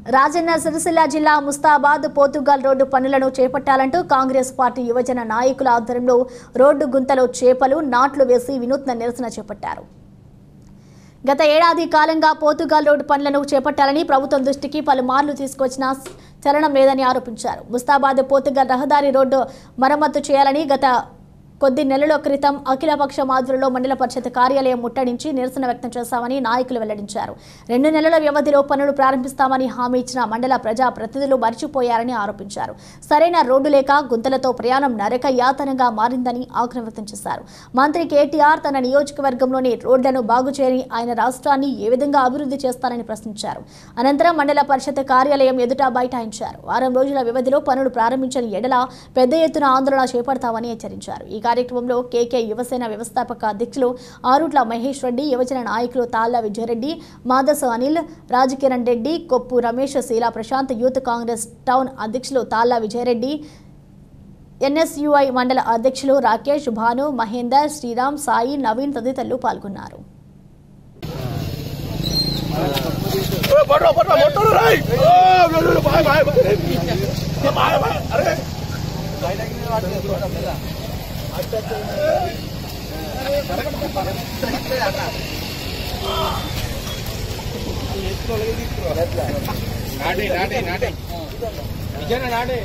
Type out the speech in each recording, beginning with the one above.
రాజన్న సిరిసిల్ల జిల్లా ముస్తాబాద్ పోతుగల్ రోడ్డు పనులను చేపట్టాలంటూ కాంగ్రెస్ పార్టీ యువజన నాయకుల ఆధ్వర్యంలో రోడ్డు గుంతలో చేపలు నాట్లు వేసి వినూత్న నిరసన చేపట్టారు గత ఏడాది కాలంగా పోతుగల్ రోడ్డు పనులను చేపట్టాలని ప్రభుత్వం దృష్టికి పలుమార్లు తీసుకొచ్చినా చలనం లేదని ఆరోపించారు ముస్తాబాద్ పోతుగల్ రహదారి రోడ్డు మరమ్మతు చేయాలని గత కొద్ది నెలల క్రితం అఖిలపక్ష ఆధ్వర్యంలో మండల పరిషత్ కార్యాలయం ముట్టడించి నిరసన వ్యక్తం చేశామని నాయకులు వెల్లడించారు రెండు నెలల వ్యవధిలో పనులు ప్రారంభిస్తామని హామీ ఇచ్చిన మండల ప్రజా ప్రతినిధులు మర్చిపోయారని ఆరోపించారు సరైన రోడ్డు లేక గుంతలతో ప్రయాణం నరక యాతనగా మారిందని ఆగ్రహం వ్యక్తం చేశారు మంత్రి కేటీఆర్ తన నియోజకవర్గంలోని రోడ్లను బాగు చేయని ఆయన రాష్ట్రాన్ని ఏ విధంగా అభివృద్ధి చేస్తారని ప్రశ్నించారు అనంతరం మండల పరిషత్ కార్యాలయం ఎదుట బైఠాయించారు వారం రోజుల వ్యవధిలో పనులు ప్రారంభించని ఎడల పెద్ద ఎత్తున ఆందోళన చేపడతామని హెచ్చరించారు ఈ కార్యక్రమంలో కేకే యువసేన వ్యవస్థాపక అధ్యక్షులు ఆరుట్ల మహేష్ రెడ్డి యువజన నాయకులు తాళ్ల Vijaya Reddy మాదస Anil Rajakiran Reddy Koppu Ramesh Sheela Prashanth youth Congress town అధ్యక్షులు తాళ్ల విజయరెడ్డి ఎన్ఎస్యుఐ మండల అధ్యక్షులు రాకేష్ భాను మహేందర్ శ్రీరామ్ సాయి నవీన్ తదితరులు పాల్గొన్నారు పట్టు పట్టు మొట్టలు రాయ్ బాయ్ బాయ్ బాయ్ బాయ్ అరే నాటే నాటే నాటే నిజంగా నాటే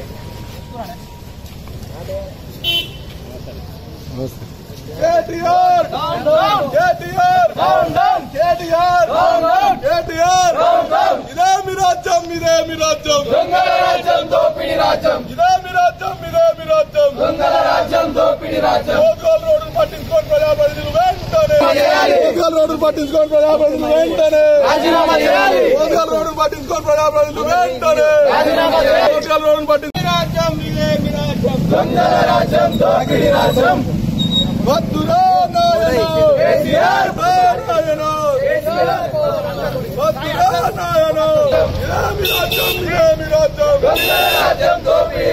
KTR down down KTR down down KTR down down KTR down down ఇదే మీ రాజ్యం ఇదే మీ రాజ్యం దొంగల రాజ్యం దోపిడి రాజ్యం ఇదే మీ రాజ్యం ఇదే మీ రాజ్యం దొంగల రాజ్యం దోపిడి రాజ్యం పోతుగల్ రోడ్డు పట్టించుకొని ప్రజాప్రతినిధులు వెంటనే పోతుగల్ రోడ్డు పట్టించుకొని ప్రజాప్రతినిధులు వెంటనే రాజీనామా చేయాలి పోతుగల్ రోడ్డు పట్టించుకొని ప్రజాప్రతినిధులు వెంటనే రాజీనామా చేయాలి పోతుగల్ రోడ్డు పట్టించుకొని రాజ్యం ఇదే మీ రాజ్యం దొంగల రాజ్యం దోపిడి రాజ్యం వద్దురా నాయన కేసీఆర్ నాయన వద్దురా నాయన ఇదేమి రాజ్యం ఇదేమి రాజ్యం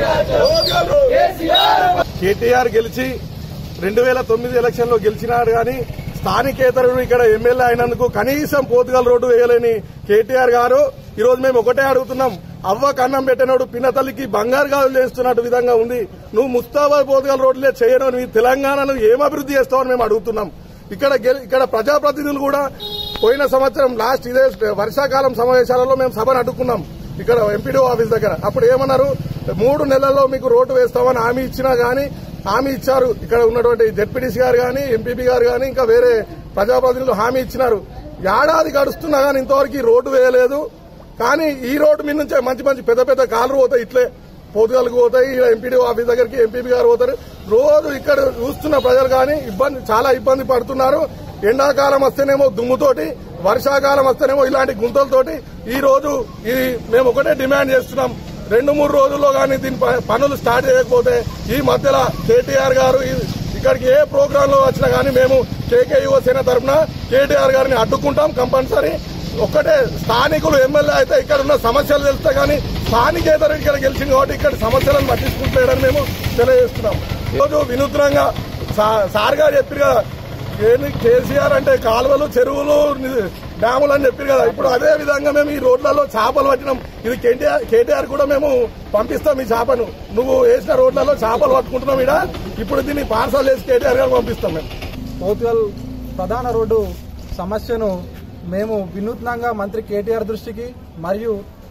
కేటీఆర్ గెలిచి రెండు వేల తొమ్మిది ఎలక్షన్ లో గెలిచినాడు కానీ స్థానికేతరుడు ఇక్కడ ఎమ్మెల్యే అయినందుకు కనీసం పోతుగల్ రోడ్డు వేయలేని కేటీఆర్ గారు ఈ రోజు మేము ఒకటే అడుగుతున్నాం అవ్వ కన్నం పెట్టినోడు పిన్న తల్లికి బంగారు గాజులు చేస్తున్నట్టు విధంగా ఉంది నువ్వు ముస్తాబాద్ పోతుగల్ రోడ్లే చేయను నీ తెలంగాణను ఏం అభివృద్ధి చేస్తావని మేము అడుగుతున్నాం ఇక్కడ గెలి- ఇక్కడ ప్రజాప్రతినిధులు కూడా పోయిన సంవత్సరం లాస్ట్ ఇదే వర్షాకాలం సమావేశాలలో మేము సభను అడ్డుకున్నాం ఇక్కడ ఎంపీడీ ఆఫీస్ దగ్గర అప్పుడు ఏమన్నారు మూడు నెలల్లో మీకు రోడ్డు వేస్తామని హామీ ఇచ్చినా గానీ హామీ ఇచ్చారు ఇక్కడ ఉన్నటువంటి జెడ్పీటీసీ గారు గానీ ఎంపీపీ గారు గానీ ఇంకా వేరే ప్రజాప్రతినిధులు హామీ ఇచ్చినారు ఏడాది గడుస్తున్నా గానీ ఇంతవరకు ఈ రోడ్డు వేయలేదు కానీ ఈ రోడ్డు మీద నుంచే మంచి మంచి పెద్ద పెద్ద కార్లు పోతాయి ఇట్లే పోతుగల్కి పోతాయి ఇక్కడ ఎంపీడీ ఆఫీస్ దగ్గరికి ఎంపీపీ గారు పోతారు రోజు ఇక్కడ చూస్తున్న ప్రజలు కానీ ఇబ్బంది చాలా ఇబ్బంది పడుతున్నారు ఎండాకాలం వస్తేనేమో దుమ్ముతోటి వర్షాకాలం వస్తేనేమో ఇలాంటి గుంతలతోటి ఈ రోజు ఇది మేము ఒకటే డిమాండ్ చేస్తున్నాం రెండు మూడు రోజుల్లో కానీ దీని ప- పనులు స్టార్ట్ చేయకపోతే ఈ మధ్యలో కేటీఆర్ గారు ఈ- ఇక్కడికి ఏ ప్రోగ్రామ్ లో వచ్చినా కానీ మేము కేకే యువసేన తరఫున కేటీఆర్ గారిని అడ్డుకుంటాం కంపల్సరీ ఒక్కటే స్థానికులు ఎమ్మెల్యే అయితే ఇక్కడ ఉన్న సమస్యలు తెలుస్తాయి కానీ స్థానికేతరు ఇక్కడ గెలిచింది కాబట్టి ఇక్కడ సమస్యలను పట్టించుకుంటలేడని మేము తెలియజేస్తున్నాం ఈరోజు వినూత్నంగా సా- సార్ గారు చెప్పారు కదా ఏంది కేసీఆర్ అంటే కాలువలు చెరువులు ని- డ్యాములు అని చెప్పారు కదా ఇప్పుడు అదే విధంగా మేము ఈ రోడ్లలో చేపలు పట్టినాం ఇది కేటీఆర్ కేటీఆర్ కూడా మేము పంపిస్తాం ఈ చేపను నువ్వు వేసిన రోడ్లలో చేపలు పట్టుకుంటున్నాం ఇడ ఇప్పుడు దీన్ని పార్సల్ చేసి కేటీఆర్ గారు పంపిస్తాం మేము పోతుగల్ ప్రధాన రోడ్డు సమస్యను మేము వినూత్నంగా మంత్రి కేటీఆర్ దృష్టికి మరియు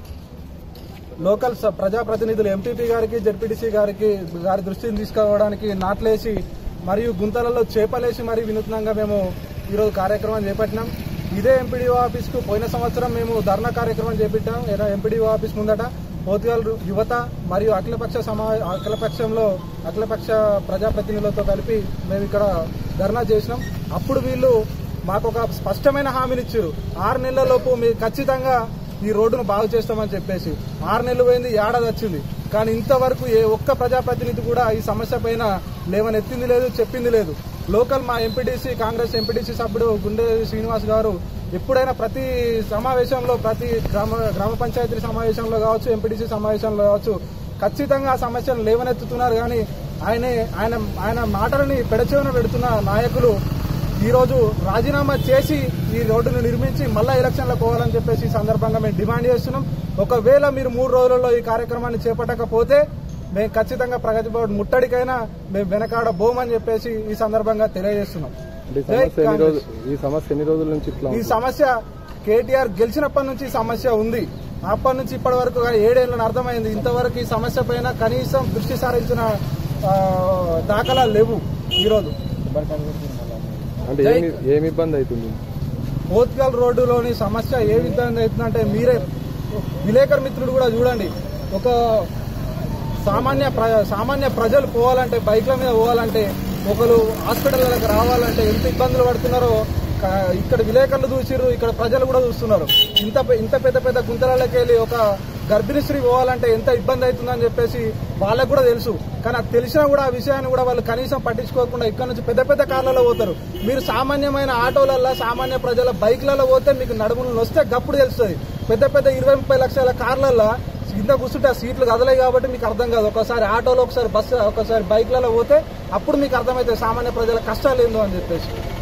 లోకల్ స- ప్రజాప్రతినిధులు ఎంపీపీ గారికి జెడ్పీటీసీ గారికి గారి దృష్టిని తీసుకురావడానికి నాట్లేసి మరియు గుంతలలో చేపలేసి మరి వినూత్నంగా మేము ఈరోజు కార్యక్రమం చేపట్టినాం ఇదే ఎంపీడీఓ ఆఫీస్కు పోయిన సంవత్సరం మేము ధర్నా కార్యక్రమం చేపట్టాం ఎంపీడీఓ ఆఫీస్ ముందట పోతుగల్ యువత మరియు అఖిలపక్ష సమా అఖిలపక్షంలో అఖిలపక్ష ప్రజాప్రతినిధులతో కలిపి మేము ఇక్కడ ధర్నా చేసినాం అప్పుడు వీళ్ళు మాకు ఒక స్పష్టమైన హామీని ఇచ్చారు ఆరు నెలలలోపు మీరు ఖచ్చితంగా ఈ రోడ్డును బాగు చేస్తామని చెప్పేసి ఆరు నెలలు పోయింది ఏడాది వచ్చింది కానీ ఇంతవరకు ఏ ఒక్క ప్రజాప్రతినిధి కూడా ఈ సమస్య పైన లేవనెత్తింది లేదు చెప్పింది లేదు లోకల్ మా ఎంపీటీసీ కాంగ్రెస్ ఎంపీటీసీ సభ్యుడు గుండె శ్రీనివాస్ గారు ఎప్పుడైనా ప్రతి సమావేశంలో ప్రతి గ్రామ గ్రామ పంచాయతీ సమావేశంలో కావచ్చు ఎంపీటీసీ సమావేశంలో కావచ్చు ఖచ్చితంగా ఆ సమస్యను లేవనెత్తుతున్నారు కానీ ఆయన ఆయన ఆయన మాటలని పెడచెవిన పెడుతున్న నాయకులు ఈ రోజు రాజీనామా చేసి ఈ రోడ్డును నిర్మించి మళ్ళా ఎలక్షన్లకు పోవాలని చెప్పేసి ఈ సందర్భంగా మేము డిమాండ్ చేస్తున్నాం ఒకవేళ మీరు మూడు రోజులలో ఈ కార్యక్రమాన్ని చేపట్టకపోతే మేము ఖచ్చితంగా ప్రగతి భవన్ ముట్టడికైనా మేము వెనకాడ బోమని చెప్పేసి ఈ సందర్భంగా తెలియజేస్తున్నాం అంటే ఈ జై సమస్య ఎన్ని కాంగ్రెస్. రోజులు ఈ సమస్య ఎన్ని రోజుల నుంచి ఇట్లా ఈ ఉంది? సమస్య కేటీఆర్ గెలిచినప్పటి నుంచి ఈ సమస్య ఉంది అప్పటి నుంచి ఇప్పటి వరకు ఏడేళ్ళని అర్థమైంది ఇంతవరకు ఈ సమస్య పైన కనీసం దృష్టి సారించిన ఆ, దాఖలాలు లేవు ఈరోజు అంటే జై- ఏమి ఏమి ఇబ్బంది అవుతుంది పోత్గల్ రోడ్డులోని సమస్య ఏ విధంగా అవుతుందంటే మీరే విలేకరు మిత్రుడు కూడా చూడండి ఒక సామాన్య ప్ర- సామాన్య ప్రజలు పోవాలంటే బైక్ల మీద పోవాలంటే ఒకరు హాస్పిటల్లకు రావాలంటే ఎంత ఇబ్బందులు పడుతున్నారో క- ఇక్కడ విలేకరులు చూసిర్రు ఇక్కడ ప్రజలు కూడా చూస్తున్నారు ఇంత పె- ఇంత పెద్ద పెద్ద గుంతలకి వెళ్ళి ఒక గర్భిణీ స్త్రీ పోవాలంటే ఎంత ఇబ్బంది అవుతుందని చెప్పేసి వాళ్ళకు కూడా తెలుసు కానీ అది తెలిసినా కూడా ఆ విషయాన్ని కూడా వాళ్ళు కనీసం పట్టించుకోకుండా ఇక్కడ నుంచి పెద్ద పెద్ద కార్లలో పోతారు మీరు సామాన్యమైన ఆటోలలో సామాన్య ప్రజల బైక్లలో పోతే మీకు నడుములు వస్తే గప్పుడు తెలుస్తుంది పెద్ద పెద్ద ఇరవై ముప్పై లక్షల కార్లలో కింద కూర్చుంటే ఆ సీట్లు కదలాయి కాబట్టి మీకు అర్థం కాదు ఒకసారి ఆటోలో ఒకసారి బస్సు ఒకసారి బైక్లలో పోతే అప్పుడు మీకు అర్థమవుతుంది సామాన్య ప్రజల కష్టాలు ఏందో అని చెప్పేసి